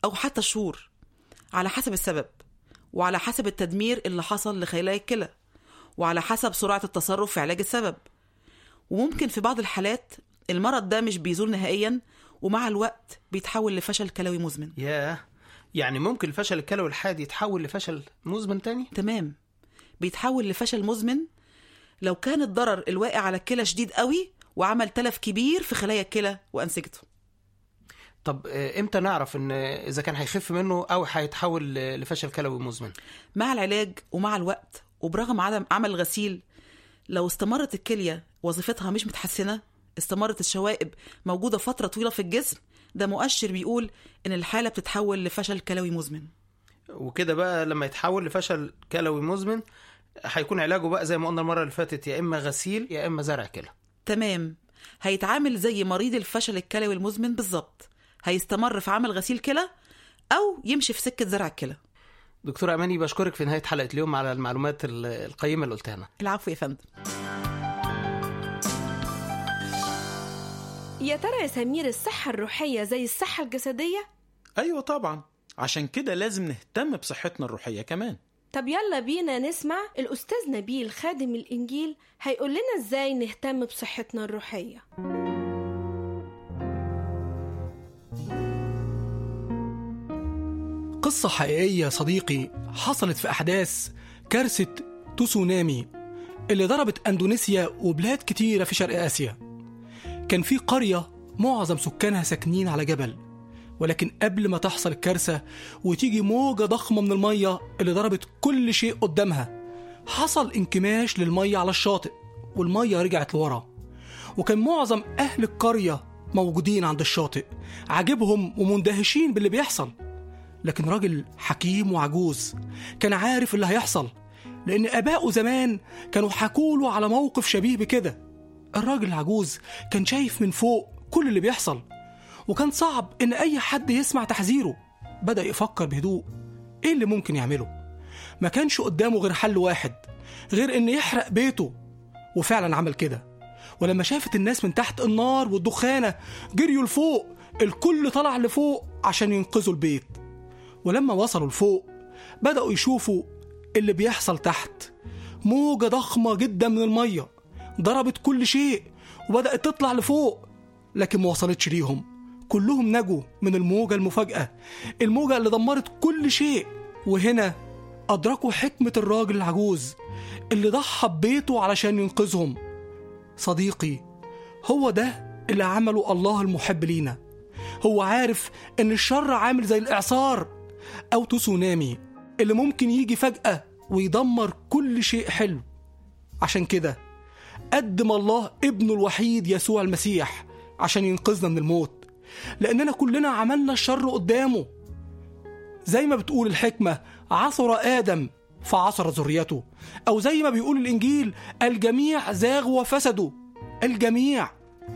أو حتى شهور على حسب السبب وعلى حسب التدمير اللي حصل لخلايا الكلى وعلى حسب سرعة التصرف في علاج السبب وممكن في بعض الحالات المرض ده مش بيزول نهائيا ومع الوقت بيتحول لفشل كلوي مزمن ياه يعني ممكن الفشل الكلوي الحاد يتحول لفشل مزمن تاني تمام بيتحول لفشل مزمن لو كان الضرر الواقع على الكلى شديد قوي وعمل تلف كبير في خلايا الكلى وأنسجته طب آه، امتى نعرف ان اذا كان هيخف منه او هيتحول ل- لفشل كلوي مزمن مع العلاج ومع الوقت وبرغم عدم عمل الغسيل لو استمرت الكلية وظيفتها مش متحسنة استمرت الشوائب موجودة فترة طويلة في الجسم ده مؤشر بيقول إن الحالة بتتحول لفشل كلوي مزمن وكده بقى لما يتحول لفشل كلوي مزمن هيكون علاجه بقى زي ما قلنا المره اللي فاتت يا اما غسيل يا اما زرع كلى تمام هيتعامل زي مريض الفشل الكلوي المزمن بالظبط هيستمر في عمل غسيل كلى أو يمشي في سكة زرع الكلى دكتور اماني بشكرك في نهايه حلقه اليوم على المعلومات ال- القيمه اللي قلتها لنا العفو يا فندم يا ترى يا سمير الصحة الروحية زي الصحة الجسدية؟ أيوة طبعا عشان كده لازم نهتم بصحتنا الروحية كمان طب يلا بينا نسمع الأستاذ نبيل خادم الإنجيل هيقول لنا إزاي نهتم بصحتنا الروحية قصة حقيقية يا صديقي حصلت في أحداث كارثة تسونامي اللي ضربت أندونيسيا وبلاد كتيرة في شرق آسيا كان في قرية معظم سكانها ساكنين على جبل ولكن قبل ما تحصل الكارثة وتيجي موجة ضخمة من المية اللي ضربت كل شيء قدامها حصل انكماش للمية على الشاطئ والمية رجعت لورا وكان معظم أهل القرية موجودين عند الشاطئ عاجبهم ومندهشين باللي بيحصل لكن راجل حكيم وعجوز كان عارف اللي هيحصل لأن آباؤه زمان كانوا حكوله على موقف شبيه بكده الراجل العجوز كان شايف من فوق كل اللي بيحصل وكان صعب إن أي حد يسمع تحذيره بدأ يفكر بهدوء إيه اللي ممكن يعمله ما كانش قدامه غير حل واحد غير إن يحرق بيته وفعلا عمل كده ولما شافت الناس من تحت النار والدخانة جريوا لفوق الكل طلع لفوق عشان ينقذوا البيت ولما وصلوا لفوق بدأوا يشوفوا اللي بيحصل تحت موجة ضخمة جدا من المية ضربت كل شيء وبدأت تطلع لفوق لكن ما وصلتش ليهم كلهم نجوا من الموجة المفاجأة الموجة اللي دمرت كل شيء وهنا أدركوا حكمة الراجل العجوز اللي ضحى ببيته علشان ينقذهم صديقي هو ده اللي عمله الله المحب لينا هو عارف ان الشر عامل زي الاعصار او تسونامي اللي ممكن يجي فجأة ويدمر كل شيء حلو عشان كده قدم الله ابنه الوحيد يسوع المسيح عشان ينقذنا من الموت لأننا كلنا عملنا الشر قدامه زي ما بتقول الحكمة عثر آدم فعثر ذريته أو زي ما بيقول الإنجيل الجميع زاغوا وفسدوا الجميع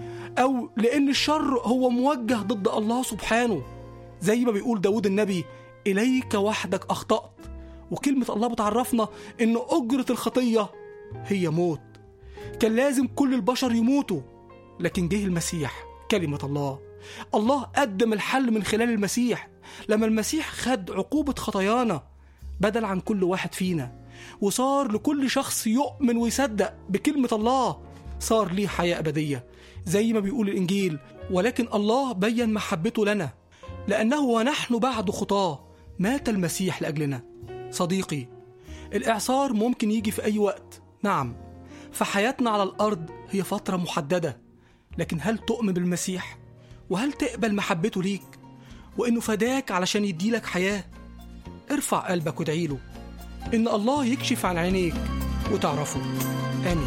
أو لأن الشر هو موجه ضد الله سبحانه زي ما بيقول داود النبي إليك وحدك أخطأت وكلمة الله بتعرفنا إن أجرة الخطية هي موت كان لازم كل البشر يموتوا لكن جه المسيح كلمة الله الله قدم الحل من خلال المسيح لما المسيح خد عقوبة خطايانا بدل عن كل واحد فينا وصار لكل شخص يؤمن ويصدق بكلمة الله صار ليه حياة أبدية زي ما بيقول الإنجيل ولكن الله بين محبته لنا لأنه ونحن بعد خطاه مات المسيح لأجلنا صديقي الإعصار ممكن يجي في أي وقت نعم فحياتنا على الأرض هي فترة محددة لكن هل تؤمن بالمسيح؟ وهل تقبل محبته ليك؟ وإنه فداك علشان يديلك حياة؟ ارفع قلبك وادعيله إن الله يكشف عن عينيك وتعرفه